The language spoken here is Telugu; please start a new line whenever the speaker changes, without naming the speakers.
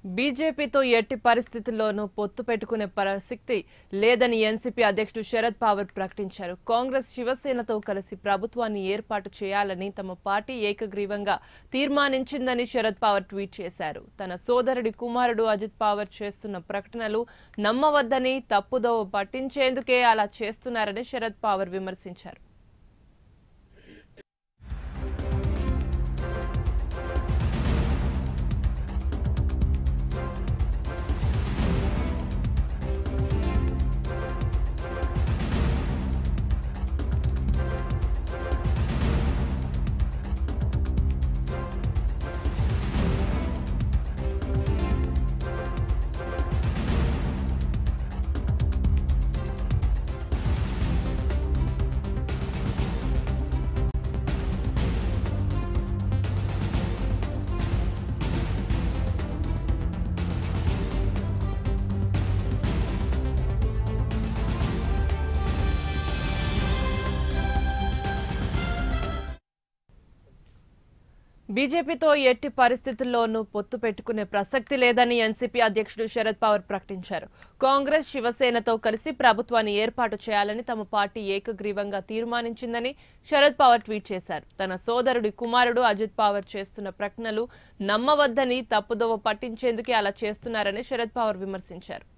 బీజేపీతో ఎట్టి పరిస్థితుల్లోనూ పొత్తు పెట్టుకునే ప్రసక్తి లేదని ఎన్సీపీ అధ్యక్షుడు శరద్ పవార్ ప్రకటించారు కాంగ్రెస్ శివసేనతో కలిసి ప్రభుత్వాన్ని ఏర్పాటు చేయాలని తమ పార్టీ ఏకగ్రీవంగా తీర్మానించిందని శరద్ పవార్ ట్వీట్ చేశారు తన సోదరుడి కుమారుడు అజిత్ పవార్ చేస్తున్న ప్రకటనలు నమ్మవద్దని తప్పుదోవ పట్టించేందుకే అలా చేస్తున్నారని శరద్ పవార్ విమర్శించారు బీజేపీతో ఎట్టి పరిస్థితుల్లోనూ పొత్తు పెట్టుకునే ప్రసక్తి లేదని ఎన్సీపీ అధ్యక్షుడు శరద్ పవార్ ప్రకటించారు కాంగ్రెస్ శివసేనతో కలిసి ప్రభుత్వాన్ని ఏర్పాటు చేయాలని తమ పార్టీ ఏకగ్రీవంగా తీర్మానించిందని శరద్ పవార్ ట్వీట్ చేశారు తన సోదరుడి కుమారుడు అజిత్ పవార్ చేస్తున్న ప్రకటనలు నమ్మవద్దని తప్పుదోవ పట్టించేందుకే అలా చేస్తున్నారని శరద్ పవార్ విమర్శించారు